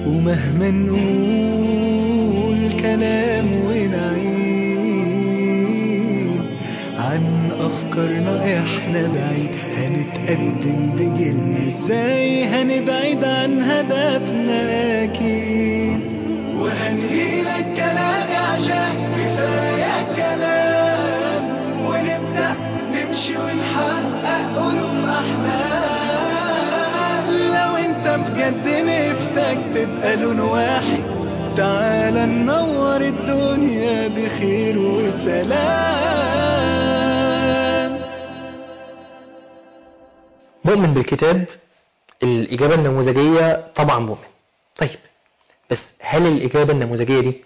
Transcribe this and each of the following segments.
ومهما نقول كلام ونعيد عن أفكارنا إحنا بعيد هنتقدم بجيلنا إزاي هنبعد عن هدفنا أكيد وهنقيلك كلامي عشان كفاية كلام ونبدأ نمشي ونحقق قلوب أحلام لو أنت بجد نفسك تبقى لون واحد تعال ننور الدنيا بخير وسلام مؤمن بالكتاب الإجابة النموذجية طبعا مؤمن طيب بس هل الإجابة النموذجية دي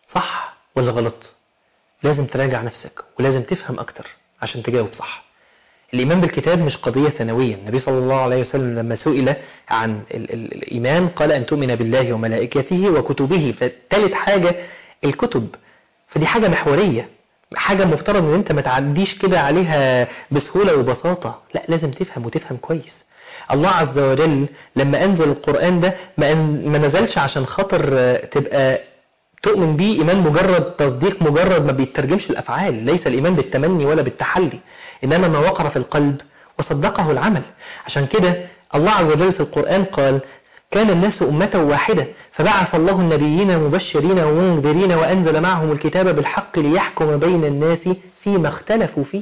صح ولا غلط لازم تراجع نفسك ولازم تفهم أكتر عشان تجاوب صح الإيمان بالكتاب مش قضية ثانوية النبي صلى الله عليه وسلم لما سئل عن ال ال الإيمان قال أن تؤمن بالله وملائكته وكتبه فالتالت حاجة الكتب فدي حاجة محورية حاجة مفترض ان انت ما تعديش كده عليها بسهولة وبساطة لا لازم تفهم وتفهم كويس الله عز وجل لما انزل القرآن ده ما, أن ما نزلش عشان خاطر آه، تبقى تؤمن بيه إيمان مجرد تصديق مجرد ما بيترجمش الأفعال ليس الإيمان بالتمني ولا بالتحلي إنما ما وقر في القلب وصدقه العمل عشان كده الله عز وجل في القرآن قال كان الناس أمة واحدة فبعث الله النبيين مبشرين ومنذرين وأنزل معهم الكتاب بالحق ليحكم بين الناس فيما اختلفوا فيه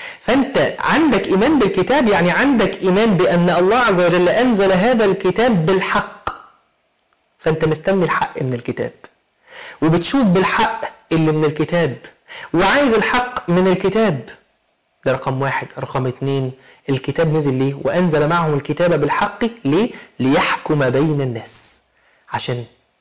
فأنت عندك إيمان بالكتاب يعني عندك إيمان بأن الله عز وجل أنزل هذا الكتاب بالحق فأنت مستني الحق من الكتاب وبتشوف بالحق اللي من الكتاب وعايز الحق من الكتاب ده رقم واحد رقم اتنين الكتاب نزل ليه وأنزل معهم الكتاب بالحق ليه ليحكم بين الناس عشان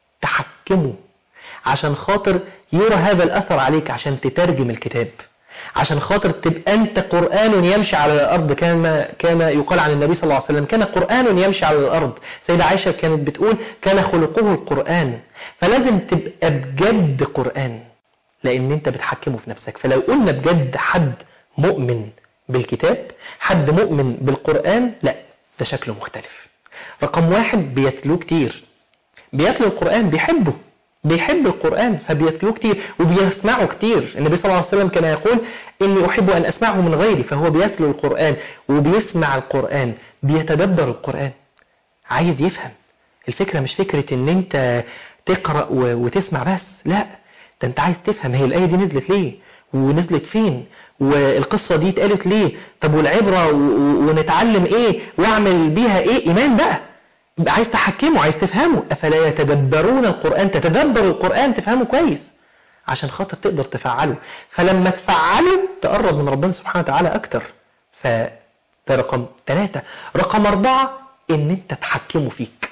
تحكمه عشان خاطر يرى هذا الأثر عليك عشان تترجم الكتاب عشان خاطر تبقى أنت قرآن يمشي على الأرض كما كان يقال عن النبي صلى الله عليه وسلم كان قرآن يمشي على الأرض سيدة عائشة كانت بتقول كان خلقه القرآن فلازم تبقى بجد قرآن لأن أنت بتحكمه في نفسك فلو قلنا بجد حد مؤمن بالكتاب حد مؤمن بالقرآن لا ده شكله مختلف رقم واحد بيتلوه كتير بيتلو القرآن بيحبه بيحب القرآن فبيتلوه كتير وبيسمعه كتير النبي صلى الله عليه وسلم كان يقول إني أحب أن أسمعه من غيري فهو بيتلو القرآن وبيسمع القرآن بيتدبر القرآن عايز يفهم الفكرة مش فكرة ان انت تقرأ و- وتسمع بس لا ده انت عايز تفهم هي الآية دي نزلت ليه ونزلت فين والقصة دي اتقالت ليه طب والعبرة و- و- ونتعلم ايه واعمل بيها ايه ايمان بقى عايز تحكمه عايز تفهمه افلا يتدبرون القرآن تتدبر القرآن تفهمه كويس عشان خاطر تقدر تفعله فلما تفعله تقرب من ربنا سبحانه وتعالى اكتر ف ده رقم ثلاثة رقم أربعة إن أنت تحكمه فيك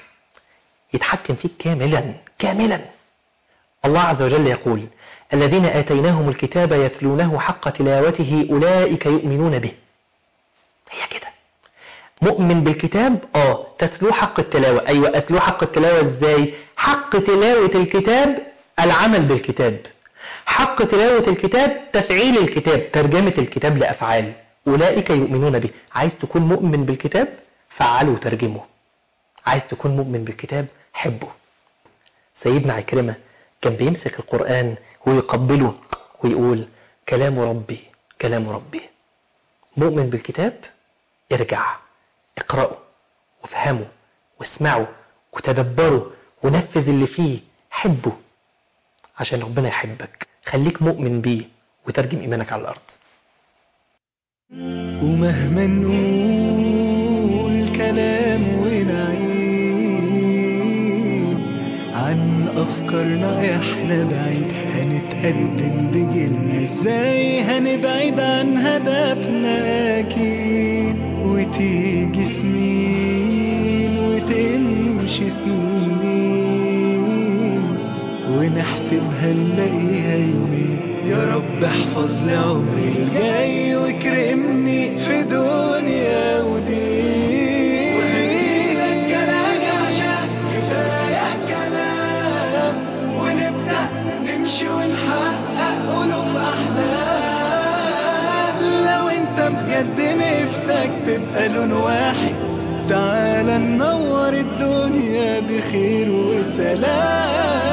يتحكم فيك كاملا كاملا الله عز وجل يقول الذين آتيناهم الكتاب يتلونه حق تلاوته أولئك يؤمنون به هي كده مؤمن بالكتاب اه تتلوه حق التلاوة ايوه اتلوه حق التلاوة ازاي حق تلاوة الكتاب العمل بالكتاب حق تلاوة الكتاب تفعيل الكتاب ترجمة الكتاب لأفعال أولئك يؤمنون به عايز تكون مؤمن بالكتاب فعله وترجمه عايز تكون مؤمن بالكتاب حبه سيدنا عكرمة كان بيمسك القرآن ويقبله ويقول كلام ربي كلام ربي مؤمن بالكتاب ارجع اقرأه وافهمه واسمعه وتدبره ونفذ اللي فيه حبه عشان ربنا يحبك خليك مؤمن بيه وترجم إيمانك على الأرض ومهما نقول كلام ونعيد عن أفكارنا إحنا بعيد هنتقدم بجيلنا إزاي هنبعد عن هدفنا أكيد وتيجي سنين وتمشي سنين ونحسبها نلاقيها يومين يا رب احفظ لي عمري الجاي واكرمني في دنيا ودين وهديلك كلامي عشان كفاية كلام ونبدأ نمشي ونحقق قلوب أحلام لو انت بجد نفسك تبقى لون واحد تعال ننور الدنيا بخير وسلام